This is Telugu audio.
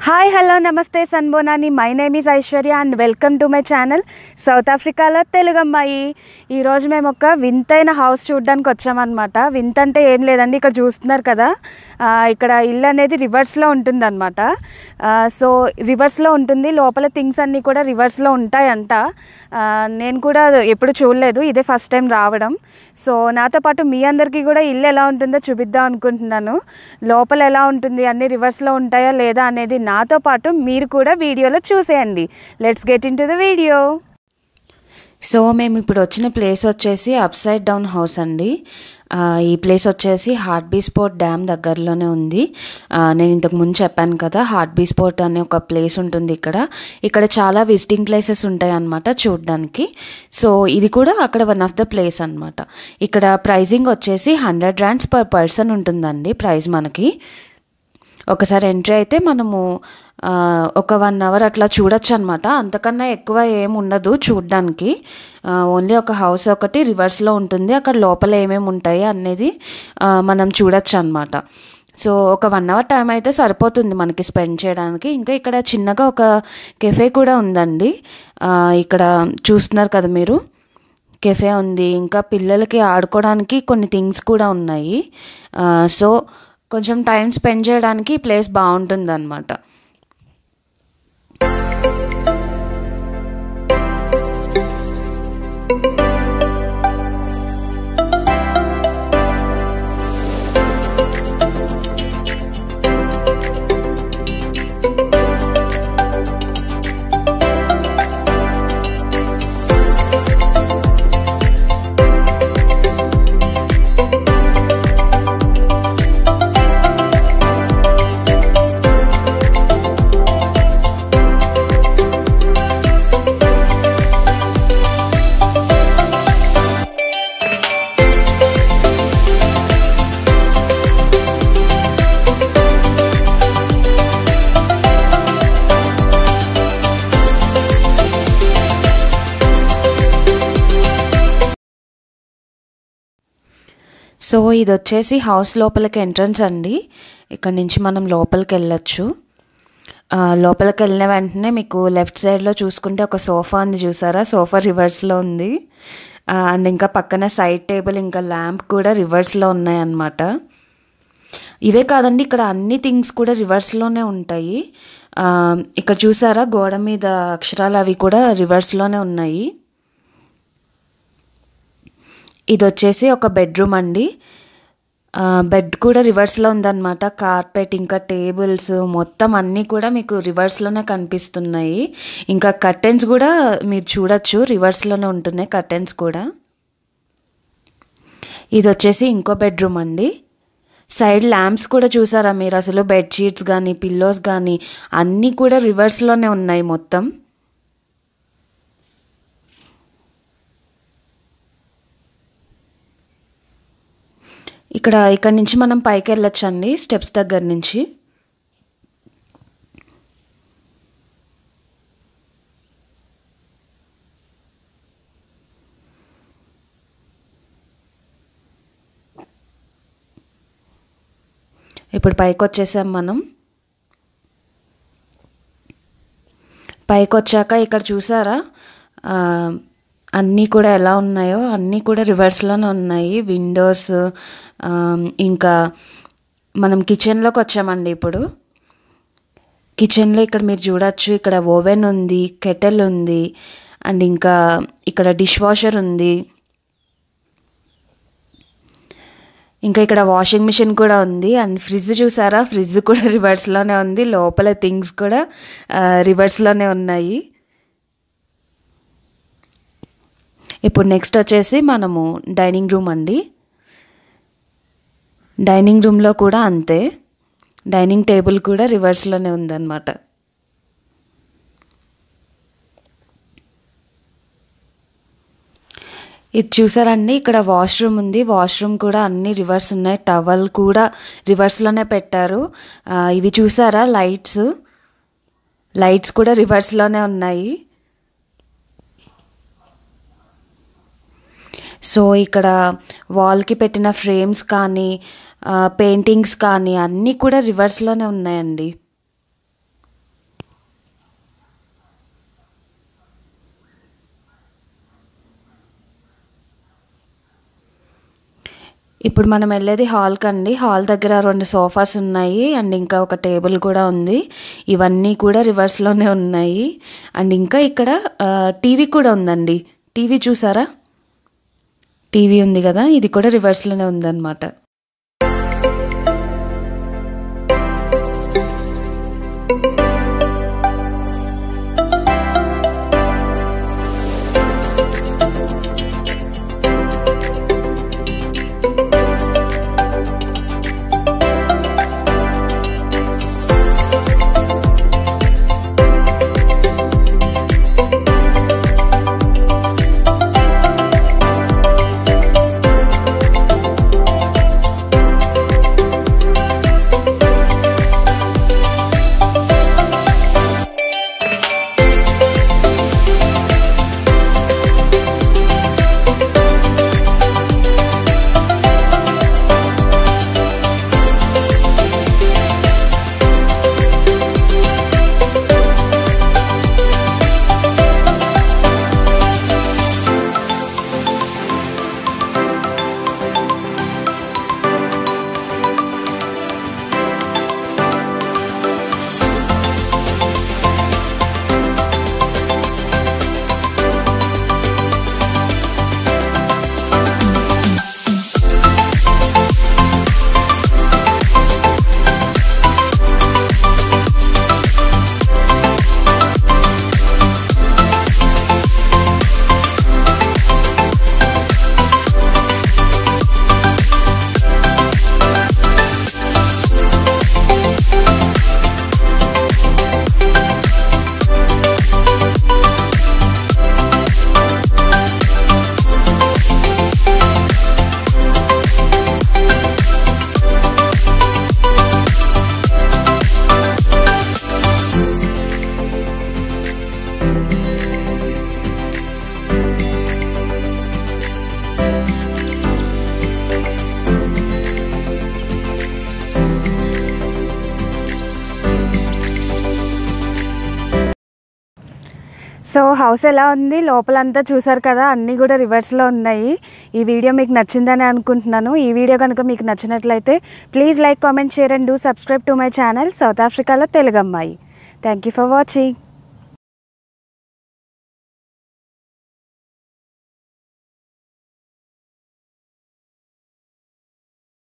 హాయ్ హలో నమస్తే సన్బోనాని my name is Aishwarya and welcome to my channel south ఆఫ్రికాలో తెలుగు అమ్మాయి ఈరోజు మేము ఒక వింతైన హౌస్ చూడడానికి వచ్చామన్నమాట వింత అంటే ఏం లేదండి ఇక్కడ చూస్తున్నారు కదా ఆ, ఇక్కడ ఇల్లు అనేది రివర్స్లో ఉంటుందన్నమాట ఆ, సో రివర్స్లో ఉంటుంది లోపల థింగ్స్ అన్నీ కూడా రివర్స్లో ఉంటాయంట ఆ, నేను కూడా ఎప్పుడు చూడలేదు ఇదే ఫస్ట్ టైం రావడం సో నాతో పాటు మీ అందరికీ కూడా ఇల్లు ఎలా ఉంటుందో చూపిద్దాం అనుకుంటున్నాను లోపల ఎలా ఉంటుంది అన్ని రివర్స్లో ఉంటాయా లేదా అనేది నాతో పాటు మీరు కూడా వీడియోలో చూసేయండి let's get into the video so మేము ఇప్పుడు వచ్చిన ప్లేస్ వచ్చేసి అప్ సైడ్ డౌన్ హౌస్ అండి ఆ, ఈ ప్లేస్ వచ్చేసి హార్ట్ బీ స్పోర్ట్ డ్యామ్ దగ్గరలోనే ఉంది ఆ, నేను ఇంతకు ముందు చెప్పాను కదా హార్ట్ బీ స్పోర్ట్ అనే ఒక ప్లేస్ ఉంటుంది ఇక్కడ ఇక్కడ చాలా విజిటింగ్ ప్లేసెస్ ఉంటాయి అన్నమాట చూడడానికి సో ఇది కూడా అక్కడ వన్ ఆఫ్ ద ప్లేస్ అన్నమాట ఇక్కడ ప్రైజింగ్ వచ్చేసి హండ్రెడ్ ర్యాండ్స్ పర్ పర్సన్ ఉంటుందండి ప్రైస్ మనకి ఒకసారి ఎంట్రీ అయితే మనము ఆ, ఒక వన్ అవర్ అట్లా చూడొచ్చు అనమాట అంతకన్నా ఎక్కువ ఏం ఉండదు చూడడానికి ఓన్లీ ఒక హౌస్ ఒకటి రివర్స్లో ఉంటుంది అక్కడ లోపల ఏమేమి ఉంటాయి అనేది ఆ, మనం చూడొచ్చు అనమాట సో ఒక వన్ అవర్ టైం అయితే సరిపోతుంది మనకి స్పెండ్ చేయడానికి ఇంకా ఇక్కడ చిన్నగా ఒక కెఫే కూడా ఉందండి ఆ, ఇక్కడ చూస్తున్నారు కదా మీరు కెఫే ఉంది ఇంకా పిల్లలకి ఆడుకోవడానికి కొన్ని థింగ్స్ కూడా ఉన్నాయి ఆ, సో కొంచెం టైం స్పెండ్ చేయడానికి ఈ ప్లేస్ బాగుంటుంది అనమాట సో ఇది వచ్చేసి హౌస్ లోపలికి ఎంట్రన్స్ అండి ఇక్కడ నుంచి మనం లోపలికి వెళ్ళొచ్చు ఆ, లోపలికి వెళ్ళిన వెంటనే మీకు లెఫ్ట్ సైడ్లో చూసుకుంటే ఒక సోఫా ఉంది చూసారా సోఫా రివర్స్లో ఉంది ఆ, అండ్ ఇంకా పక్కన సైడ్ టేబుల్ ఇంకా ల్యాంప్ కూడా రివర్స్లో ఉన్నాయన్నమాట ఇవే కాదండి ఇక్కడ అన్ని థింగ్స్ కూడా రివర్స్లోనే ఉంటాయి ఆ, ఇక్కడ చూసారా గోడ మీద అక్షరాలు అవి కూడా రివర్స్లోనే ఉన్నాయి ఇది వచ్చేసి ఒక బెడ్రూమ్ అండి ఆ, బెడ్ కూడా రివర్స్లో ఉందన్నమాట కార్పెట్ ఇంకా టేబుల్స్ మొత్తం అన్నీ కూడా మీకు రివర్స్లోనే కనిపిస్తున్నాయి ఇంకా కర్టెన్స్ కూడా మీరు చూడొచ్చు రివర్స్లోనే ఉంటున్నాయి కర్టెన్స్ కూడా ఇది వచ్చేసి ఇంకో బెడ్రూమ్ అండి సైడ్ ల్యాంప్స్ కూడా చూసారా మీరు అసలు బెడ్షీట్స్ కానీ పిల్లోస్ కానీ అన్నీ కూడా రివర్స్లోనే ఉన్నాయి మొత్తం ఇక్కడ ఇక్కడ నుంచి మనం పైకి వెళ్ళొచ్చండి స్టెప్స్ దగ్గర నుంచి ఇప్పుడు పైకి వచ్చేసాం మనం పైకి వచ్చాక ఇక్కడ చూసారా ఆ, అన్నీ కూడా ఎలా ఉన్నాయో అన్నీ కూడా రివర్స్లోనే ఉన్నాయి విండోస్ ఆ, ఇంకా మనం కిచెన్లోకి వచ్చామండి ఇప్పుడు కిచెన్లో ఇక్కడ మీరు చూడొచ్చు ఇక్కడ ఓవెన్ ఉంది కెటల్ ఉంది అండ్ ఇంకా ఇక్కడ డిష్ వాషర్ ఉంది ఇంకా ఇక్కడ వాషింగ్ మిషన్ కూడా ఉంది అండ్ ఫ్రిడ్జ్ చూసారా ఫ్రిడ్జ్ కూడా రివర్స్లోనే ఉంది లోపల థింగ్స్ కూడా ఆ, రివర్స్లోనే ఉన్నాయి ఇప్పుడు నెక్స్ట్ వచ్చేసి మనము డైనింగ్ రూమ్ అండి డైనింగ్ రూమ్లో కూడా అంతే డైనింగ్ టేబుల్ కూడా రివర్స్లోనే ఉందన్నమాట ఇది చూసారండి ఇక్కడ వాష్రూమ్ ఉంది వాష్రూమ్ కూడా అన్ని రివర్స్ ఉన్నాయి టవల్ కూడా రివర్స్లోనే పెట్టారు ఆ, ఇవి చూసారా లైట్స్ లైట్స్ కూడా రివర్స్లోనే ఉన్నాయి సో ఇక్కడ వాల్కి పెట్టిన ఫ్రేమ్స్ కానీ పెయింటింగ్స్ కానీ అన్నీ కూడా రివర్స్లోనే ఉన్నాయండి ఇప్పుడు మనం వెళ్ళేది హాల్కి అండి హాల్ దగ్గర రెండు సోఫాస్ ఉన్నాయి అండ్ ఇంకా ఒక టేబుల్ కూడా ఉంది ఇవన్నీ కూడా రివర్స్లోనే ఉన్నాయి అండ్ ఇంకా ఇక్కడ టీవీ కూడా ఉందండి టీవీ చూసారా టీవీ ఉంది కదా ఇది కూడా రివర్స్లోనే ఉందన్నమాట సో హౌస్ ఎలా ఉంది లోపలంతా చూసారు కదా అన్నీ కూడా రివర్స్లో ఉన్నాయి ఈ వీడియో మీకు నచ్చిందని అనుకుంటున్నాను ఈ వీడియో కనుక మీకు నచ్చినట్లయితే please like comment share and do subscribe to my channel south ఆఫ్రికాలో తెలుగు అమ్మాయి థ్యాంక్ యూ ఫర్ వాచింగ్